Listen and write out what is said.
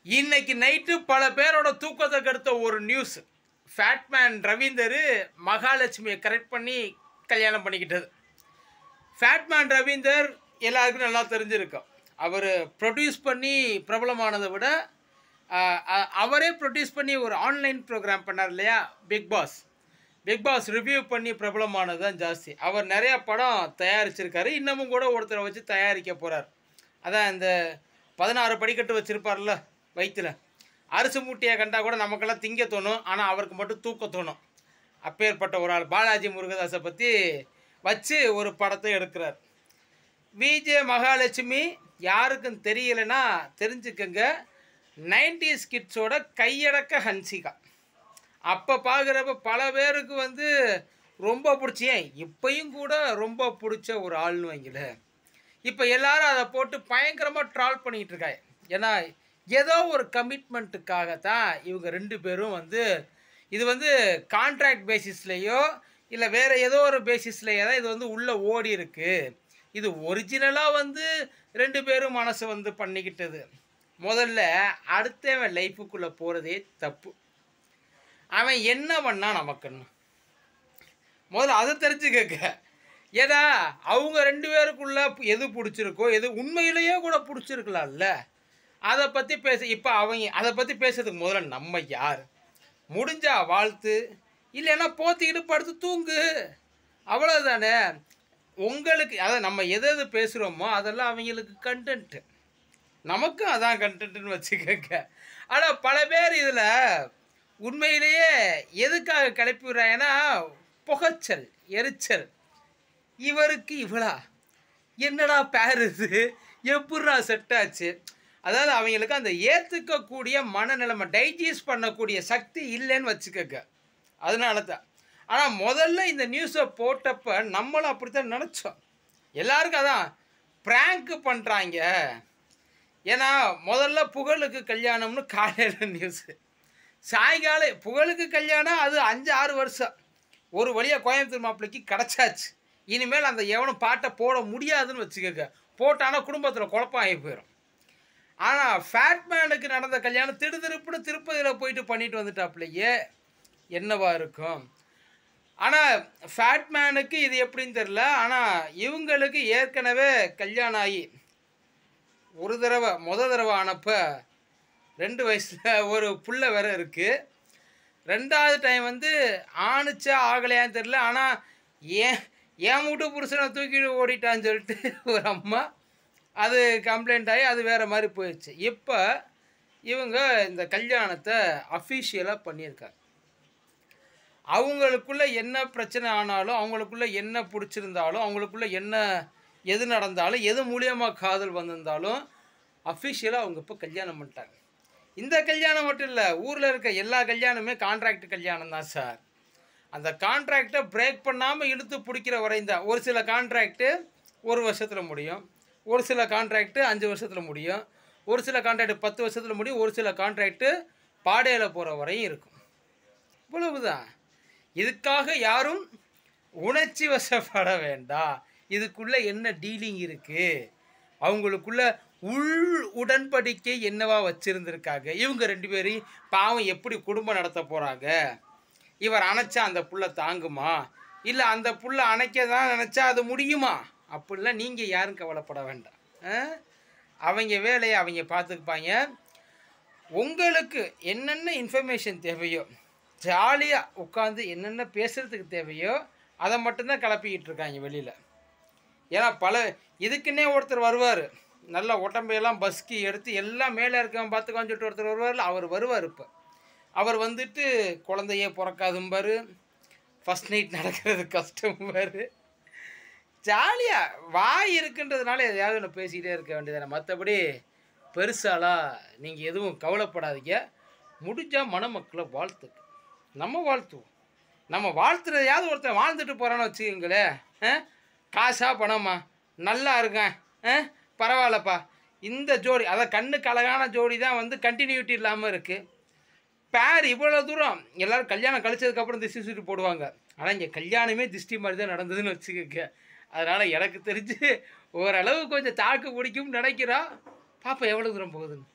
இன்னைக்கு நைட்டு பல பேரோட தூக்கத்தை கெடுத்த ஒரு நியூஸ் ஃபேட்மேன் ரவீந்தர் மகாலட்சுமியை கரெக்ட் பண்ணி கல்யாணம் பண்ணிக்கிட்டது ஃபேட்மேன் ரவீந்தர் எல்லாருக்கும் நல்லா தெரிஞ்சிருக்கும் அவர் ப்ரொடியூஸ் பண்ணி பிரபலமானதை விட ஆஹ், அ- அவரே ப்ரொடியூஸ் பண்ணி ஒரு ஆன்லைன் ப்ரோக்ராம் பண்ணார் இல்லையா Bigg Boss Bigg Boss review பண்ணி பிரபலமானது தான் ஜாஸ்தி அவர் நிறைய படம் தயாரிச்சிருக்காரு இன்னமும் கூட ஒருத்தரை வச்சு தயாரிக்க போகிறார் அதான் இந்த பதினாறு படிக்கட்டு வச்சுருப்பார்ல வயிற்றுல அரிசி மூட்டையை கண்டா கூட நமக்கெல்லாம் திங்க தோணும் ஆனால் அவருக்கு மட்டும் தூக்க தோணும் அப்பேற்பட்ட ஒரு ஆள் பாலாஜி முருகதாஸை பற்றி வச்சு ஒரு படத்தை எடுக்கிறார் விஜே மகாலட்சுமி யாருக்கும் தெரியலைன்னா தெரிஞ்சுக்கங்க 90s கிட்ஸோட கையடக்க ஹன்சிகா அப்போ பார்க்குறப்ப பல பேருக்கு வந்து ரொம்ப பிடிச்ச ஏன் இப்பயும் கூட ரொம்ப பிடிச்ச ஒரு ஆள்னு வைங்களேன் இப்போ எல்லாரும் அதை போட்டு பயங்கரமாக ட்ரால் பண்ணிகிட்டு இருக்காங்க ஏன்னா ஏதோ ஒரு கமிட்மெண்ட்டுக்காக தான் இவங்க ரெண்டு பேரும் வந்து இது வந்து கான்ட்ராக்ட் பேசிஸ்லேயோ இல்லை வேறு ஏதோ ஒரு பேசிஸ்லேயோ தான் இது வந்து உள்ளே ஓடி இருக்கு இது ஒரிஜினலாக வந்து ரெண்டு பேரும் மனசு வந்து பண்ணிக்கிட்டது முதல்ல அடுத்தவன் லைஃபுக்குள்ளே போகிறதே தப்பு அவன் என்ன பண்ணா நமக்குன்னு முதல்ல அதை தெரிஞ்சுக்கங்க ஏதா அவங்க ரெண்டு பேருக்குள்ள எது பிடிச்சிருக்கோ எது உண்மையிலேயே கூட பிடிச்சிருக்கலாம்ல அதை பற்றி பேச இப்போ அவங்க அதை பற்றி பேசுறதுக்கு முதல்ல நம்ம யார் முடிஞ்சா வாழ்த்து இல்லைன்னா போத்திக்கிட்டு படுத்து தூங்கு அவ்வளோதானே உங்களுக்கு அதை நம்ம எது எது பேசுகிறோமோ அதெல்லாம் அவங்களுக்கு கண்டென்ட்டு நமக்கும் அதான் கண்டென்ட்னு வச்சுக்கோங்க ஆனால் பல பேர் இதில் உண்மையிலேயே எதுக்காக கிளப்பி விடுறாங்கன்னா புகைச்சல் எரிச்சல் இவருக்கு இவளா என்னடா பேர் இது எப்பட்றா செட் ஆச்சு அதாவது அவங்களுக்கு அந்த ஏற்றுக்கக்கூடிய மனநிலைமை டைஜஸ்ட் பண்ணக்கூடிய சக்தி இல்லைன்னு வச்சுக்கோங்க அதனால தான் ஆனால் முதல்ல இந்த நியூஸை போட்டப்ப நம்மளும் அப்படித்தான் நினச்சோம் எல்லாருக்கும் அதான் ப்ராங்க் பண்ணுறாங்க ஏன்னா முதல்ல புகழுக்கு கல்யாணம்னு காலையில் நியூஸு சாயங்காலம் புகழுக்கு கல்யாணம் அது அஞ்சு ஆறு வருஷம் ஒரு வழியாக கோயம்புத்தூர் மாப்பிள்ளைக்கு கிடச்சாச்சு இனிமேல் அந்த எவனும் பாட்டை போட முடியாதுன்னு வச்சுக்கோங்க போட்டானா குடும்பத்தில் குழப்பம் ஆகி போயிடும் ஆனால் ஃபேட்மேனுக்கு நடந்த கல்யாணம் திடுதிருப்புன்னு திருப்பதியில் போயிட்டு பண்ணிட்டு வந்துட்டாப்புலையே என்னவா இருக்கும் ஆனால் ஃபேட்மேனுக்கு இது எப்படின்னு தெரில ஆனால் இவங்களுக்கு ஏற்கனவே கல்யாணம் ஆகி ஒரு தடவை முத தடவை ஆனப்ப ரெண்டு வயசில் ஒரு புள்ள வேற இருக்குது ரெண்டாவது டைம் வந்து ஆணுச்சா ஆகலையான்னு தெரில ஆனால் ஏன் என் வீட்டு புருஷனை தூக்கிட்டு ஓடிட்டான்னு சொல்லிட்டு ஒரு அம்மா அது கம்ப்ளைண்ட் ஆகி அது வேறு மாதிரி போயிடுச்சு இப்போ இவங்க இந்த கல்யாணத்தை அஃபிஷியலாக பண்ணியிருக்காங்க அவங்களுக்குள்ள என்ன பிரச்சனை ஆனாலும் அவங்களுக்குள்ள என்ன பிடிச்சிருந்தாலும் அவங்களுக்குள்ள என்ன எது நடந்தாலும் எது மூலியமாக காதல் வந்திருந்தாலும் அஃபிஷியலாக அவங்க இப்போ கல்யாணம் பண்ணிட்டாங்க இந்த கல்யாணம் மட்டும் இல்லை ஊரில் இருக்க எல்லா கல்யாணமே கான்ட்ராக்ட் கல்யாணம் தான் சார் அந்த கான்ட்ராக்டை பிரேக் பண்ணாமல் இழுத்து பிடிக்கிற வரையும் தான் ஒரு சில கான்ட்ராக்டு ஒரு வருஷத்தில் முடியும் ஒரு சில கான்ட்ராக்டு அஞ்சு வருஷத்தில் முடியும் ஒரு சில கான்ட்ராக்டு பத்து வருஷத்தில் முடியும் ஒரு சில கான்ட்ராக்டு பாடையில் போகிற வரையும் இருக்கும் இவ்வளவுதான் இதுக்காக யாரும் உணர்ச்சி வசப்பட வேண்டாம் இதுக்குள்ள என்ன டீலிங் இருக்கு அவங்களுக்குள்ள உள் உடன்படிக்கை என்னவா வச்சிருந்திருக்காங்க இவங்க ரெண்டு பேரையும் பாவம் எப்படி குடும்பம் நடத்த போறாங்க இவர் அணைச்சா அந்த புள்ள தாங்குமா இல்லை அந்த புள்ள அணைக்க தான் நினச்சா அது முடியுமா அப்படிலாம் நீங்கள் யாரும் கவலைப்பட வேண்டாம் ஆ? அவங்க வேலையை அவங்க பார்த்துக்குப்பாங்க உங்களுக்கு என்னென்ன இன்ஃபர்மேஷன் தேவையோ ஜாலியாக உட்காந்து என்னென்ன பேசுகிறதுக்கு தேவையோ அதை மட்டும்தான் கிளப்பிக்கிட்டு இருக்காங்க வெளியில் ஏன்னா பல இதுக்குன்னே ஒருத்தர் வருவார் நல்ல உடம்பையெல்லாம் பஸ்கி எடுத்து எல்லாம் மேலே இருக்கவன் பார்த்துக்கான்னு சொல்லிட்டு ஒருத்தர் வருவார்ல அவர் வருவார் இப்போ அவர் வந்துட்டு குழந்தையே பிறக்காதும்பாரு ஃபஸ்ட் நைட் நடக்கிறது கஷ்டம்பாரு ஜாலியாக வாய் இருக்குன்றதுனால எதையாவது ஒன்று பேசிக்கிட்டே இருக்க வேண்டியதானே மற்றபடி பெருசாலாம் நீங்கள் எதுவும் கவலைப்படாதீங்க முடிஞ்சால் மணமக்களை வாழ்த்துக்கு நம்ம வாழ்த்துவோம் நம்ம வாழ்த்துறதையாவது ஒருத்தன் வாழ்ந்துட்டு போகிறான்னு வச்சுக்கோங்களேன் ஆ? காசா பணமா நல்லா இருக்கேன் ஆ? பரவாயில்லப்பா இந்த ஜோடி அதான் கண்ணுக்கு அழகான ஜோடி தான் வந்து கண்டினியூட்டி இல்லாமல் இருக்குது பேர் இவ்வளோ தூரம் எல்லாரும் கல்யாணம் கழிச்சதுக்கப்புறம் திஷ்டி சுட்டி போடுவாங்க ஆனால் இங்கே கல்யாணமே திஷ்டி மாதிரி தான் நடந்ததுன்னு வச்சுக்கோங்க அதனால் எனக்கு தெரிஞ்சு ஓரளவு கொஞ்சம் தாக்கு பிடிக்கும்னு நினைக்கிறா பாப்பா எவ்வளோ தூரம் போகுதுன்னு